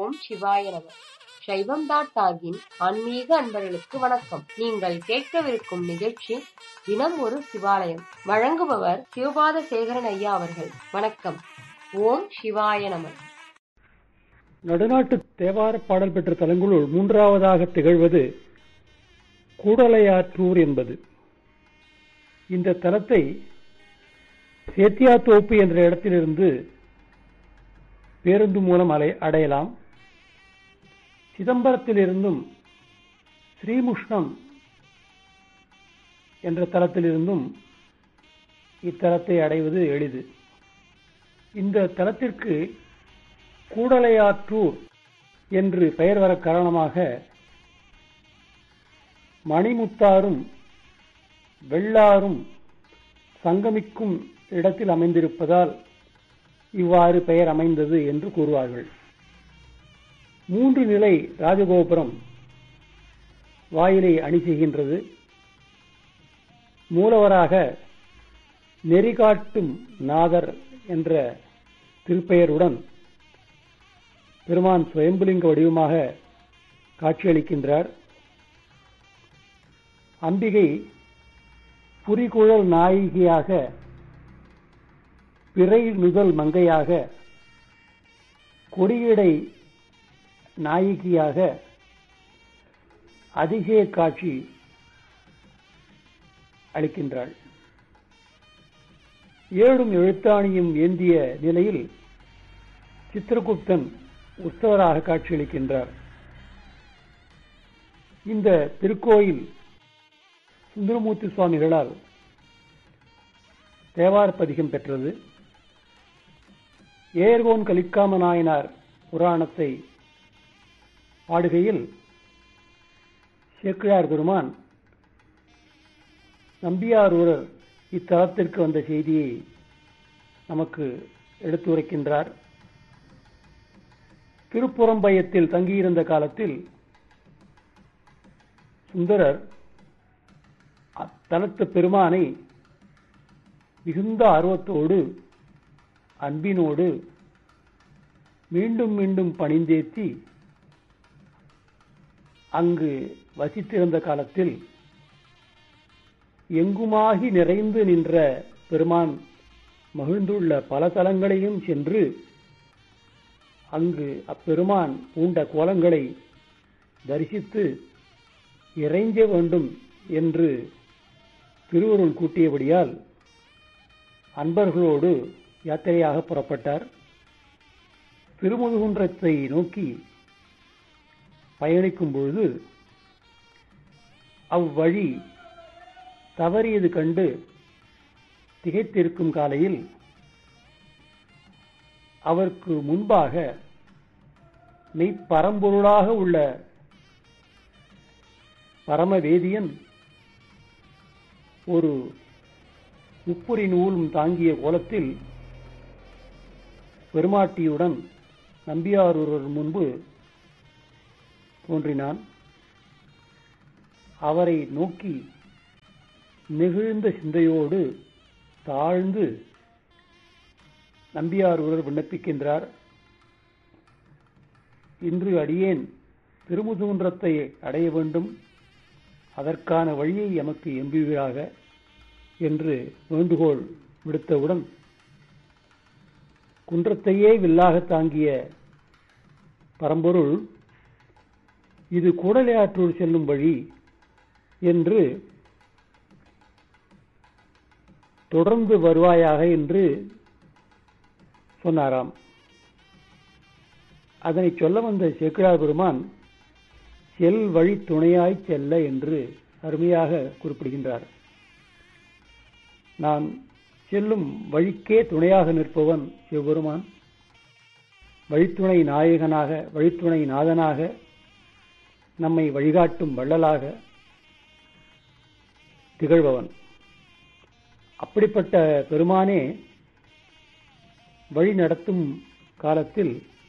ஓம் சிவாய நம சைவம் டாட் டாகின் ஆன்மீக அன்பர்களுக்கு வணக்கம் நீங்கள் கேட்கவிருக்கும் நிகழ்ச்சி தினம் ஒரு சிவாலயம் வழங்குபவர் சிவபாத சேகரன் ஐயா அவர்கள் வணக்கம் ஓம் சிவாய நம நடுநாட்டு தேவார பாடல் பெற்ற தலங்களுள் மூன்றாவதாக திகழ்வது கூடலையாற்றூர் என்பது இந்த தலத்தை சேத்தியாத்தோப்பு என்ற இடத்திலிருந்து பேருந்து மூலம் அலை அடையலாம் சிதம்பரத்திலிருந்தும் ஸ்ரீமுஷ்ணம் என்ற தலத்திலிருந்தும் இத்தலத்தை அடைவது எளிது இந்த தலத்திற்கு கூடலையாற்றூர் என்று பெயர் வர காரணமாக மணிமுத்தாரும் வெள்ளாரும் சங்கமிக்கும் இடத்தில் அமைந்திருப்பதால் இவ்வாறு பெயர் அமைந்தது என்று கூறுவார்கள் மூன்று நிலை ராஜகோபுரம் வாயிலை அணி செய்கின்றது மூலவராக நெறிகாட்டும் நாதர் என்ற திருப்பெயருடன் பெருமான் சுயம்புலிங்க வடிவமாக காட்சியளிக்கின்றார் அம்பிகை புரிகுழல் நாயகியாக பிறை நுதல் மங்கையாக கொடியடை நாயகியாக அதிசய காட்சி அளிக்கின்றாள் ஏழும் எழுத்தாணியும் ஏந்திய நிலையில் சித்திரகுப்தன் உற்சவராக காட்சியளிக்கின்றார் இந்த திருக்கோயில் சுந்தரமூர்த்தி சுவாமிகளால் தேவார பதிகம் பெற்றது ஏர்கோன் கலிக்காம நாயனார் புராணத்தை பாடுகையில் சேக்கிழார் பெருமான் நம்பியாரூரர் இத்தலத்திற்கு வந்த செய்தியை நமக்கு எடுத்துரைக்கின்றார் திருப்புறம்பயத்தில் தங்கியிருந்த காலத்தில் சுந்தரர் அத்தலத்து பெருமானை மிகுந்த ஆர்வத்தோடு அன்பினோடு மீண்டும் மீண்டும் பணிந்தேத்தி அங்கு வசித்திருந்த காலத்தில் எங்குமாகி நிறைந்து நின்ற பெருமான் மகிழ்ந்துள்ள பல தலங்களையும் சென்று அங்கு அப்பெருமான் பூண்ட கோலங்களை தரிசித்து இறைஞ்ச வேண்டும் என்று திருவருள் கூட்டியபடியால் அன்பர்களோடு யாத்திரையாக புறப்பட்டார் திருமுதுகுன்றத்தை நோக்கி பயணிக்கும் பொழுது அவ்வழி தவறியது கண்டு திகைத்திருக்கும் காலையில் அவருக்கு முன்பாக மெய்ப்பரம்பொருளாக உள்ள பரமவேதியன் ஒரு முப்புரி நூலும் தாங்கிய கோலத்தில் பெருமாட்டியுடன் நம்பியாரூரர் முன்பு தோன்றினான் அவரை நோக்கி நெகிழ்ந்த சிந்தையோடு தாழ்ந்து நம்பியாரூரர் விண்ணப்பிக்கின்றார் இன்று அடியேன் திருமுதுகுன்றத்தை அடைய வேண்டும் அதற்கான வழியை எமக்கு எம்புவீராக என்று வேண்டுகோள் விடுத்தவுடன் குன்றத்தையே வில்லாக தாங்கிய பரம்பொருள் இது கூடலையாற்றூர் செல்லும் வழி என்று தொடர்ந்து வருவாயாக என்று சொன்னாராம் அதனை சொல்ல வந்த சேக்கிழார் பெருமான் செல் வழி துணையாய் செல்ல என்று அருமையாக குறிப்பிடுகின்றார் நான் செல்லும் வழிக்கே துணையாக நிற்பவன் சிவபெருமான் வழித்துணை நாயகனாக வழித்துணை நாதனாக நம்மை வழிகாட்டும் வள்ளலாக திகழ்பவன் அப்படிப்பட்ட பெருமானே வழி நடத்தும் காலத்தில்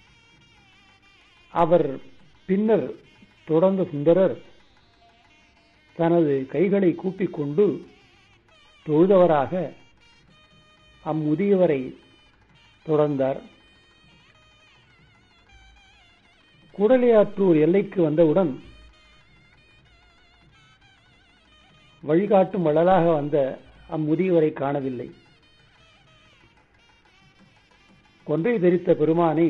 அவர் பின்னர் தொடர்ந்த சுந்தரர் தனது கைகளை கூப்பிக் கொண்டு தொழுதவராக அம்முதியவரை தொடர்ந்தார் கூடலையாற்றூர் எல்லைக்கு வந்தவுடன் வழிகாட்டும் வள்ளலாக வந்த அம்முதியவரை காணவில்லை கொன்றை தரித்த பெருமானை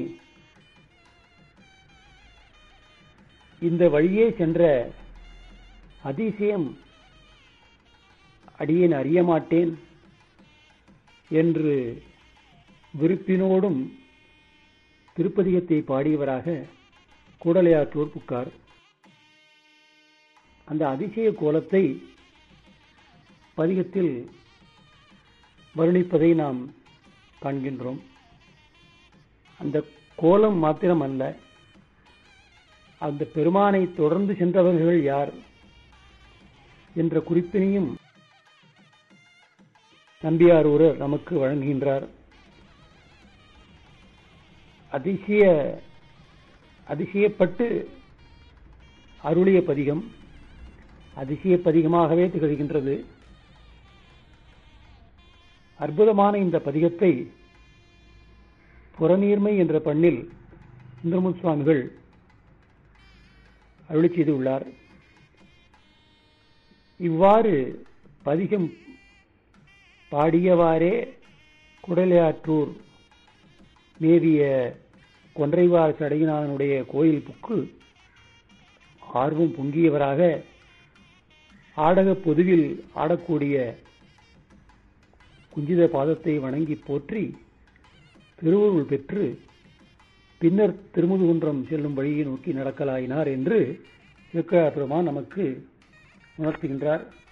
இந்த வழியே சென்ற அதிசயம் அடியேன் அறிய மாட்டேன் என்று விருப்பினோடும் திருப்பதிகத்தை பாடியவராக கூடலையாற்றூர் புக்கார் அந்த அதிசய கோலத்தை பதிகத்தில் வருணிப்பதை நாம் காண்கின்றோம் அந்த கோலம் மாத்திரம் அல்ல அந்த பெருமானை தொடர்ந்து சென்றவர்கள் யார் என்ற குறிப்பினையும் நம்பியார் ஒருவர் நமக்கு வழங்குகின்றார் அதிசய அதிசயப்பட்டு அருளிய பதிகம் அதிசய பதிகமாகவே திகழ்கின்றது அற்புதமான இந்த பதிகத்தை புறநீர்மை என்ற பண்ணில் சுந்தரமுன் சுவாமிகள் அருளி செய்துள்ளார் இவ்வாறு பதிகம் பாடியவாறே குடலையாற்றூர் மேவிய கொன்றைவார் சடையினானுடைய கோயில் புக்கு ஆர்வம் பொங்கியவராக ஆடக பொதுவில் ஆடக்கூடிய குஞ்சித பாதத்தை வணங்கி போற்றி திருவருள் பெற்று பின்னர் திருமுதுகுன்றம் செல்லும் வழியை நோக்கி நடக்கலாயினார் என்று திருக்கழா பெருமான் நமக்கு உணர்த்துகின்றார்